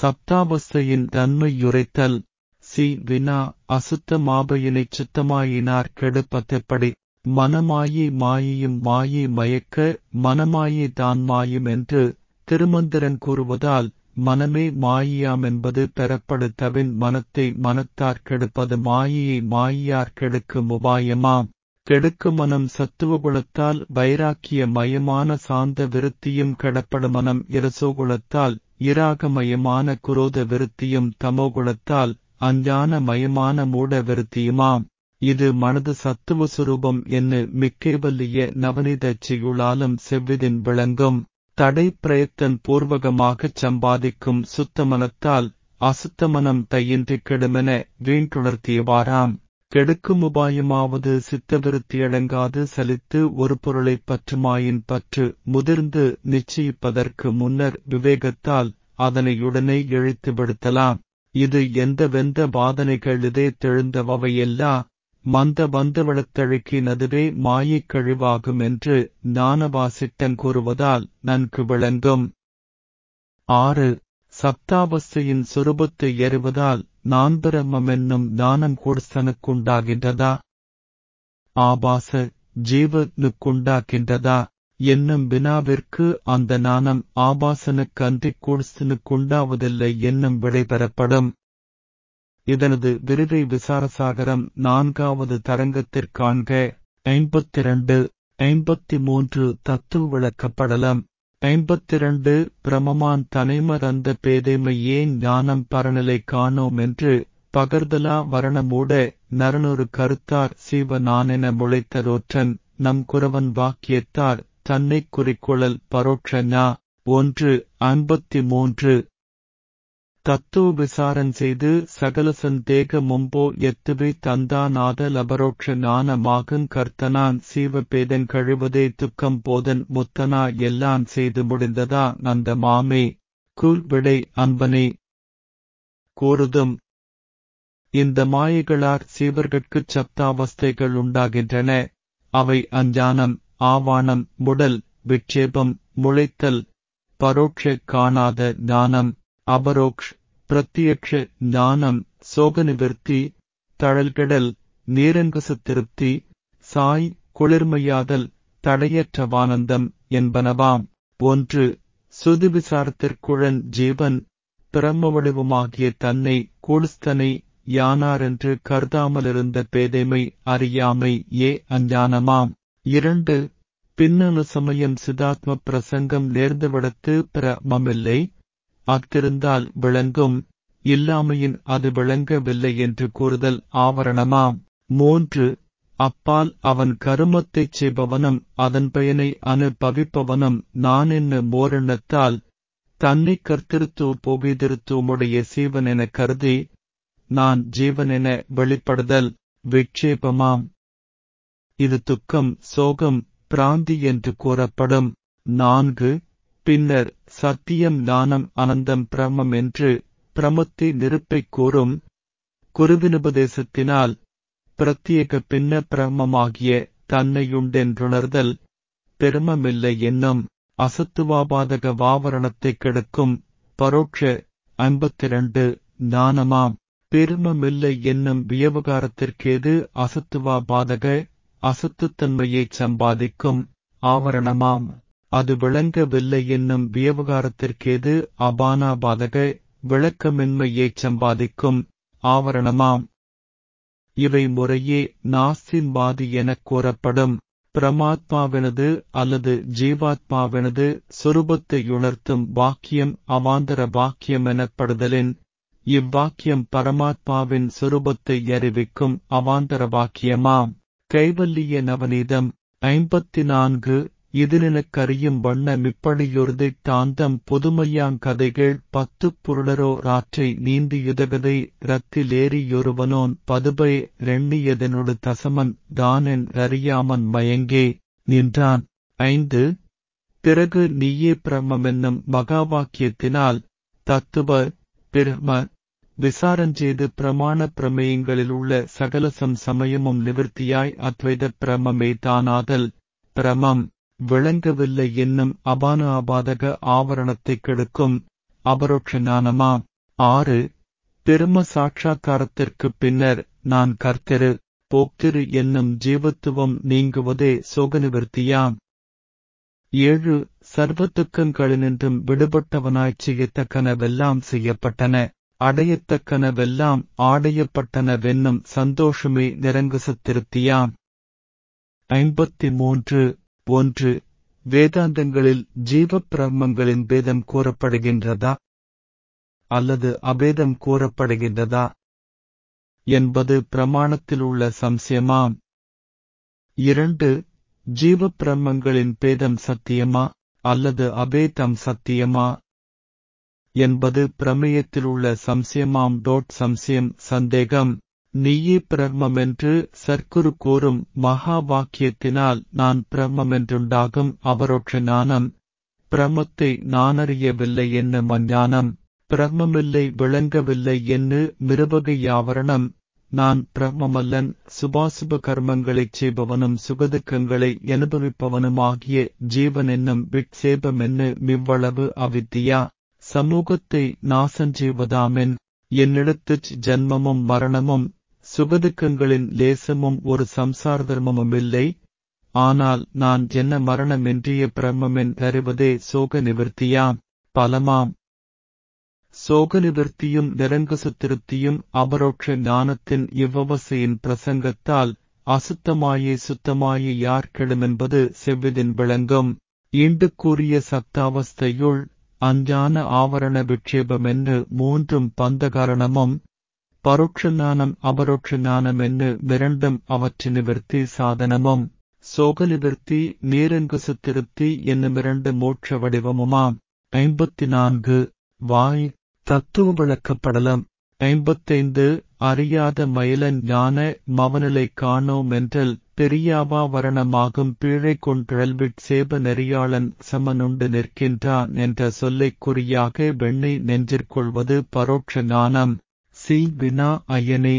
சப்தாவஸ்தையின் தன்மையுரைத்தல் C வினா அசுத்த மாபையினைச் சுத்தமாயினார் கெடுப்பதெப்படி மனமாயி மாயையும் மாயை மயக்க மனமாயி தான் மாயும் என்று திருமந்திரன் கூறுவதால் மனமே மாயியாம் என்பது பெறப்படுத்தவின் மனத்தை மனத்தார் கெடுப்பது மாயையை மாயியார் கெடுக்கும் உபாயமாம் கெடுக்கு மனம் சத்துவகுலத்தால் வைராக்கிய மயமான சாந்த விருத்தியும் கெடப்படு மனம் இரசோகுலத்தால் இராகமயமான குரோத விருத்தியும் தமோகுலத்தால் அஞ்ஞான மயமான மூட விருத்தியுமாம் இது மனது சத்துவ சுரூபம் என்று மிக்கேவல்லிய நவனிதச் செய்யுளாலும் செவ்விதின் விளங்கும் தடை பிரயத்தன் பூர்வகமாகச் சம்பாதிக்கும் சுத்தமனத்தால் அசுத்தமனம் தையின்றி கெடுமென வீண்குணர்த்தியவாராம் கெடுக்கும் உபாயமாவது சித்தவிருத்தியடங்காது சலித்து ஒரு பொருளைப் பற்றுமாயின் பற்று முதிர்ந்து நிச்சயிப்பதற்கு முன்னர் விவேகத்தால் அதனையுடனே இழைத்து விடுத்தலாம் இது எந்த வெந்த பாதனைகள் இதே தெழுந்தவையெல்லா மந்த வந்தவளத்தழுக்கினதுவே மாயைக் கழிவாகும் என்று ஞானவாசிட்டன் கூறுவதால் நன்கு விளங்கும் ஆறு சப்தாவஸ்தையின் சுரூபத்தை எறிவதால் நான் பிரம்மென்னும் ஞானம் கூடுசனுக்குண்டாகின்றதா ஆபாச ஜீவனுக்குண்டாகின்றதா என்னும் வினாவிற்கு அந்த ஞானம் ஆபாசனுக்கு அன்றிக் கூடுசனுக்குண்டாவதில்லை என்னும் விடை பெறப்படும் இதனது விரிவை விசாரசாகரம் நான்காவது தரங்கத்திற்காண்க ஐம்பத்திரண்டு ஐம்பத்தி மூன்று தத்துவ விளக்கப்படலம் ஐம்பத்திரண்டு பிரமமான் தனைமறந்த பேதைமை ஏன் ஞானம் பரநிலை காணோம் என்று பகர்தலா வரணமூட நரனொரு கருத்தார் சீவ நானென முளைத்தரோற்றன் நம் குரவன் வாக்கியத்தார் தன்னைக் குறிக்கொழல் பரோட்ச ஞா ஒன்று ஐம்பத்தி மூன்று தத்துவ விசாரன் செய்து சகல சந்தேக மும்போ எத்துவை தந்தாநாத லபரோக்ஷ ஞானமாகுங் கர்த்தனான் சீவபேதன் கழுவதே துக்கம் போதன் முத்தனா எல்லாம் செய்து முடிந்ததா நந்த மாமே கூல் விடை அன்பனே கூறுதும் இந்த மாயைகளார் சீவர்கட்குச் சப்தாவஸ்தைகள் உண்டாகின்றன அவை அஞ்ஞானம் ஆவானம் முடல் விட்சேபம் முளைத்தல் பரோட்ச காணாத ஞானம் அபரோக்ஷ் பிரத்யக்ஷ ஞானம் சோகநிவர்த்தி தழல்கடல் நீரங்கச திருப்தி சாய் குளிர்மையாதல் தடையற்றவானந்தம் என்பனவாம் ஒன்று சுது விசாரத்திற்குழன் ஜீவன் பிரம்ம வடிவமாகிய தன்னை கூடுஸ்தனை யானாரென்று கருதாமலிருந்த பேதைமை அறியாமை ஏ அஞ்ஞானமாம் இரண்டு பின்னணு சமயம் சிதாத்ம பிரசங்கம் நேர்ந்தவிடத்து பிரமமில்லை அத்திருந்தால் விளங்கும் இல்லாமையின் அது விளங்கவில்லை என்று கூறுதல் ஆவரணமாம் மூன்று அப்பால் அவன் கருமத்தைச் செய்பவனும் அதன் பயனை அனுபவிப்பவனும் நான் என்ன மோரெண்ணத்தால் தன்னை கர்த்திருத்து போவிதிருத்துவமுடைய சீவன் என கருதி நான் ஜீவனென வெளிப்படுதல் விட்சேபமாம் இது துக்கம் சோகம் பிராந்தி என்று கூறப்படும் நான்கு பின்னர் சத்தியம் ஞானம் அனந்தம் பிரமம் என்று பிரமத்தை நிருப்பைக் கூறும் குருவினுபதேசத்தினால் பிரத்யேக பின்ன பிரமமாகிய தன்னையுண்டென்றுணர்தல் பெருமமில்லை என்னும் அசத்துவாபாதக வாவரணத்தைக் கெடுக்கும் பரோட்ச ஐம்பத்திரண்டு ஞானமாம் பெருமமில்லை என்னும் வியவகாரத்திற்கேது அசத்துவாபாதக அசத்துத்தன்மையைச் சம்பாதிக்கும் ஆவரணமாம் அது விளங்கவில்லை என்னும் வியவகாரத்திற்கேது அபானாபாதக விளக்கமின்மையைச் சம்பாதிக்கும் ஆவரணமாம் இவை முறையே நாஸ்தின்வாதி எனக் கூறப்படும் பிரமாத்மாவினது அல்லது ஜீவாத்மாவினது சுரூபத்தையுணர்த்தும் வாக்கியம் அவாந்தர வாக்கியம் எனப்படுதலின் இவ்வாக்கியம் பரமாத்மாவின் சுரூபத்தை அறிவிக்கும் அவாந்தர வாக்கியமாம் கைவல்லிய நவநீதம் ஐம்பத்தி நான்கு இதுனெனக்கறியும் வண்ண மிப்படியொருதை தாந்தம் புதுமையாங்கதைகள் பத்து புருடரோ ராற்றை நீந்தி யுதகதை ரத்திலேறியொருவனோன் பதுபை ரெண்ணியதனொடு தசமன் தானென் அறியாமன் மயங்கே நின்றான் ஐந்து பிறகு நீயே பிரமென்னும் மகாவாக்கியத்தினால் தத்துவ பிரம விசாரஞ்செய்து பிரமாண பிரமேயங்களில் உள்ள சகலசம் சமயமும் நிவர்த்தியாய் அத்வைத பிரமமே தானாதல் பிரமம் விளங்கவில்லை என்னும் அபான அபாதக ஆவரணத்தைக் கெடுக்கும் அபரோக்ஷ ஞானமாம் ஆறு பெரும சாட்சா்காரத்திற்குப் பின்னர் நான் கர்த்தரு போக்கிரு என்னும் ஜீவத்துவம் நீங்குவதே சோகநிவர்த்தியாம் ஏழு சர்வத்துக்கங்களினின்றும் விடுபட்டவனாய்ச் செய்யத்தக்கனவெல்லாம் செய்யப்பட்டன அடையத்தக்கனவெல்லாம் ஆடையப்பட்டனவென்னும் சந்தோஷமே நிரங்குசத்திருத்தியாம் ஐம்பத்தி மூன்று ஒன்று வேதாந்தங்களில் ஜீவ பிரம்மங்களின் பேதம் கூறப்படுகின்றதா அல்லது அபேதம் கூறப்படுகின்றதா என்பது பிரமாணத்தில் உள்ள சம்சயமாம் இரண்டு ஜீவ பிரம்மங்களின் பேதம் சத்தியமா அல்லது அபேதம் சத்தியமா என்பது பிரமேயத்தில் உள்ள சம்சயமாம் டோட் சம்சயம் சந்தேகம் நீயே பிரம்மென்று சர்க்குரு கூறும் மகா வாக்கியத்தினால் நான் பிரம்மென்றுண்டாகும் அவரொற்ற ஞானம் பிரமத்தை நானறியவில்லை என்ன மஞ்ஞானம் பிரம்மமில்லை விளங்கவில்லை என்று மிருபகை யாவரணம் நான் பிரம்மமல்லன் சுபாசுப கர்மங்களைச் செய்பவனும் சுகதுக்கங்களை அனுபவிப்பவனுமாகிய ஜீவன் என்னும் விட்சேபமென்னு மிவ்வளவு அவித்தியா சமூகத்தை நாசஞ்செய்வதாமென் என்னிடத்துச் ஜன்மமும் மரணமும் சுகதுக்கங்களின் லேசமும் ஒரு சம்சார தர்மமுமில்லை ஆனால் நான் என்ன மரணமென்றிய பிரம்மென் அறிவதே சோக நிவர்த்தியாம் பலமாம் சோக நிவர்த்தியும் நிரங்குசத்திருத்தியும் அபரோட்ச ஞானத்தின் இவ்வவசையின் பிரசங்கத்தால் அசுத்தமாயே சுத்தமாயே யார் கெடுமென்பது செவ்விதின் விளங்கும் ஈண்டு கூறிய சத்தாவஸ்தையுள் அஞ்ஞான ஆவரண விட்சேபமென்று மூன்றும் பந்த காரணமும் பரோட்ச ஞானம் அபரோட்ச ஞானமென்னு மிரண்டும் அவற்று நிவர்த்தி சாதனமும் சோக நிவர்த்தி நீரங்குசத்திருத்தி என்னுமிரண்டு மோட்ச வடிவமுமாம் ஐம்பத்தி நான்கு வாய் தத்துவ விளக்கப்படலம் ஐம்பத்தைந்து அறியாத மயிலன் ஞான மவநிலை காணோமென்றல் பெரியாவா வரணமாகும் பீழை கொன்றல்விட் சேப நெறியாளன் சமனுண்டு நிற்கின்றான் என்ற சொல்லைக் குறியாக வெண்ணை நெஞ்சிற்கொள்வது பரோட்ச ஞானம் சி வினா ஐயனே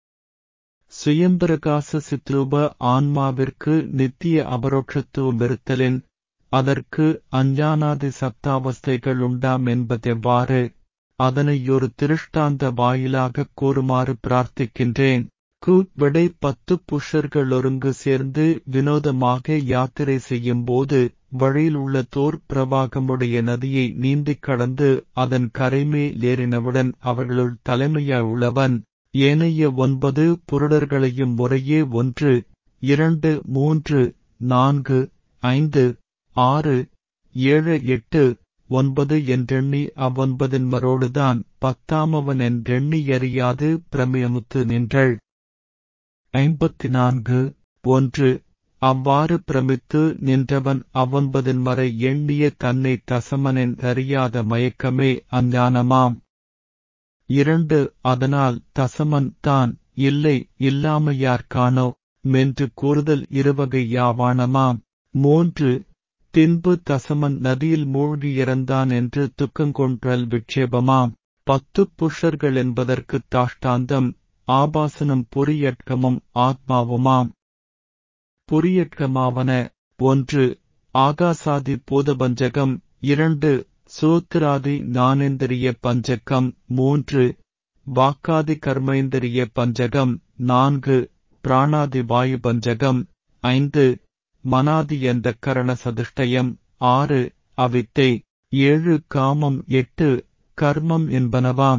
சுயம்பிரகாச சித்ரூப ஆன்மாவிற்கு நித்திய அபரோட்சத்துவமிருத்தலின் அதற்கு அஞ்ஞானாதி சப்தாவஸ்தைகள் உண்டாம் என்பதெவ்வாறு அதனை ஒரு திருஷ்டாந்த வாயிலாகக் கூறுமாறு பிரார்த்திக்கின்றேன் கு விடை பத்து புஷர்கள் ஒருங்கு சேர்ந்து வினோதமாக யாத்திரை செய்யும்போது வழியில் உள்ள தோர் பிரவாகமுடைய நதியை நீந்திக் கடந்து அதன் கரைமே ஏறினவுடன் அவர்களுள் தலைமையாய் உள்ளவன் ஏனைய ஒன்பது புருடர்களையும் முறையே ஒன்று இரண்டு மூன்று நான்கு ஐந்து ஆறு ஏழு எட்டு ஒன்பது என்றெண்ணி அவ்வொன்பதின் மரோடுதான் பத்தாமவன் என்றெண்ணி அறியாது பிரமயமுத்து நின்றள் ஐம்பத்தி நான்கு ஒன்று அவ்வாறு பிரமித்து நின்றவன் அவ்வொன்பதின் வரை எண்ணிய தன்னை தசமனின் அறியாத மயக்கமே அஞ்ஞானமாம் இரண்டு அதனால் தசமன் தான் இல்லை இல்லாமையார்கானோ மென்று கூறுதல் இருவகை யாவானமாம் மூன்று பின்பு தசமன் நதியில் மூழ்கி இறந்தான் என்று துக்கங்கொன்றல் விட்சேபமாம் பத்து புஷர்கள் என்பதற்கு தாஷ்டாந்தம் ஆபாசனம் பொறியட்கமும் ஆத்மாவுமாம் பொறியட்கமாவன ஒன்று ஆகாசாதி பூதபஞ்சகம் இரண்டு சூத்திராதி ஞானேந்திரிய பஞ்சகம் மூன்று வாக்காதி கர்மேந்திரிய பஞ்சகம் நான்கு பிராணாதி வாயு பஞ்சகம் ஐந்து மனாதி என்ற கரண சதுஷ்டயம் ஆறு அவித்தை ஏழு காமம் எட்டு கர்மம் என்பனவாம்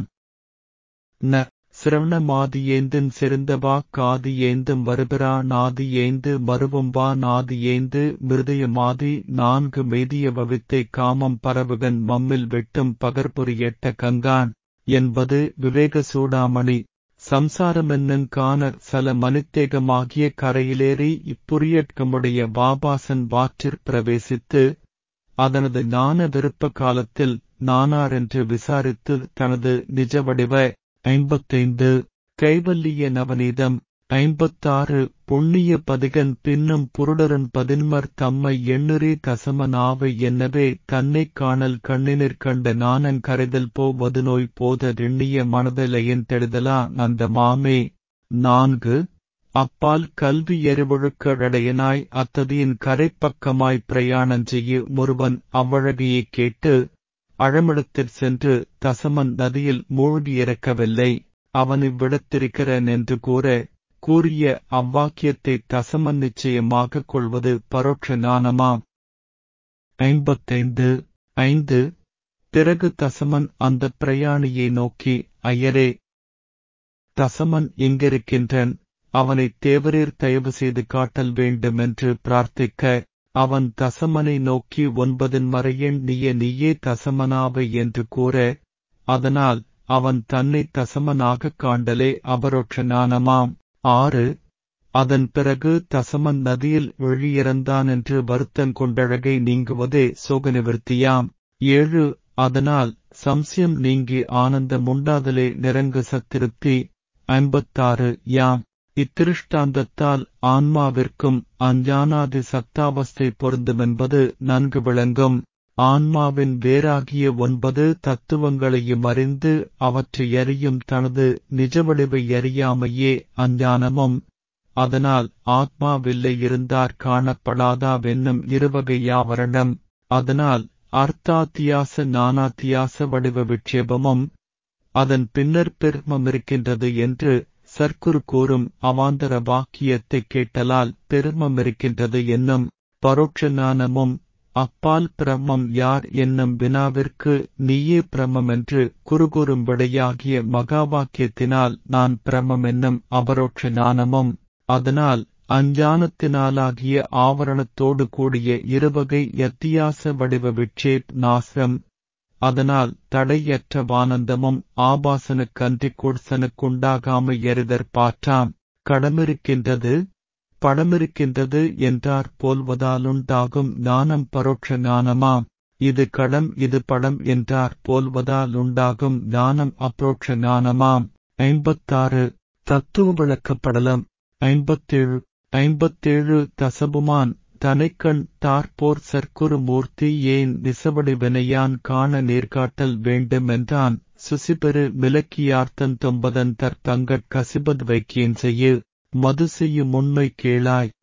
ந சிரவணமாதி ஏந்தின் சிறந்தவா காதி ஏந்தும் வருபிரா நாதி ஏந்து மருவம்பா நாதி ஏந்து மிருதயமாதி நான்கு மெய்திய வவித்தை காமம் பரவுகன் மம்மில் வெட்டும் பகற்பொறி எட்ட கங்கான் என்பது விவேக சூடாமணி சம்சாரமென்னன் காண சல மனித்தேகமாகிய கரையிலேறி இப்புரியட்கமுடைய வாபாசன் வாற்றிற் பிரவேசித்து அதனது ஞான விருப்ப காலத்தில் நானாரென்று விசாரித்து தனது நிஜ வடிவ ஐம்பத்தைந்து கைவல்லிய நவநீதம் ஐம்பத்தாறு புண்ணிய பதிகன் பின்னும் புருடரன் பதின்மர் தம்மை எண்ணுரே தசமனாவை என்னவே தன்னைக் காணல் கண்ணினிற் கண்ட நானன் கரைதல் போவது நோய் போத எண்ணிய மனதலையின் தெடுதலா அந்த மாமே நான்கு அப்பால் கல்வி எரிவொழுக்கடையனாய் அத்ததியின் கரைப்பக்கமாய் பிரயாணம் செய்ய ஒருவன் அவ்வழகையைக் கேட்டு அழமிடத்திற் சென்று தசமன் நதியில் மூழ்கி இறக்கவில்லை அவன் இவ்விடத்திருக்கிறன் என்று கூற கூறிய அவ்வாக்கியத்தை தசமன் நிச்சயமாகக் கொள்வது பரோட்ச ஞானமாம் ஐம்பத்தைந்து ஐந்து பிறகு தசமன் அந்தப் பிரயாணியை நோக்கி ஐயரே தசமன் எங்கிருக்கின்றன் அவனைத் தேவரீர் தயவு செய்து காட்டல் வேண்டுமென்று பிரார்த்திக்க அவன் தசமனை நோக்கி ஒன்பதின் மறையெண் நீய நீயே தசமனாவை என்று கூற அதனால் அவன் தன்னை தசமனாகக் காண்டலே அபரோட்ச ஞானமாம் ஆறு அதன் பிறகு தசமன் நதியில் விழியிறந்தான் என்று வருத்தங் கொண்டழகை நீங்குவதே சோக நிவர்த்தியாம் ஏழு அதனால் சம்சயம் நீங்கி ஆனந்தமுண்டாதலே நிறங்கு சத்திருப்தி ஐம்பத்தாறு யாம் இத்திருஷ்டாந்தத்தால் ஆன்மாவிற்கும் அஞ்ஞானாதி சத்தாவஸ்தை பொருந்துமென்பது நன்கு விளங்கும் ஆன்மாவின் வேறாகிய ஒன்பது தத்துவங்களையும் அறிந்து அவற்றை எறியும் தனது நிஜவடிவை எறியாமையே அஞ்ஞானமும் அதனால் ஆத்மாவில்லை இருந்தார் காணப்படாதாவென்னும் இருவகை யாவரணம் அதனால் அர்த்தாத்தியாச நானாத்தியாச வடிவ விட்சேபமும் அதன் பின்னர் பெருமமிருக்கின்றது என்று சர்க்குரு கூறும் அவாந்தர வாக்கியத்தைக் கேட்டலால் பெருமமிருக்கின்றது என்னும் பரோட்ச ஞானமும் அப்பால் பிரம்மம் யார் என்னும் வினாவிற்கு நீயே பிரம்மம் என்று குறுகூறும் விடையாகிய மகா வாக்கியத்தினால் நான் பிரம்மம் என்னும் அபரோட்ச ஞானமும் அதனால் அஞ்ஞானத்தினாலாகிய ஆவரணத்தோடு கூடிய இருவகை யத்தியாச வடிவ விட்சேப் நாசம் அதனால் தடையற்ற வானந்தமும் ஆபாசனுக்கன்றிக் குட்சனுக்குண்டாகாமை எறிதற் பாற்றாம் கடமிருக்கின்றது படமிருக்கின்றது என்றார் போல்வதாலுண்டாகும் ஞானம் பரோட்ச ஞானமாம் இது கடம் இது படம் என்றார் போல்வதாலுண்டாகும் ஞானம் அப்ரோட்ச ஞானமாம் ஐம்பத்தாறு தத்துவ விளக்கப்படலம் ஐம்பத்தேழு ஐம்பத்தேழு தசபுமான் தனைக்கண் தார்போர் சர்க்குரு மூர்த்தி ஏன் நிசவடி வினையான் காண நேர்காட்டல் வேண்டுமென்றான் சுசிபெரு மிலக்கியார்த்தன் தொம்பதன் தற்பங்கட் கசிபத் வைக்கியன் செய்யு மது செய்யும் உண்மை கேளாய்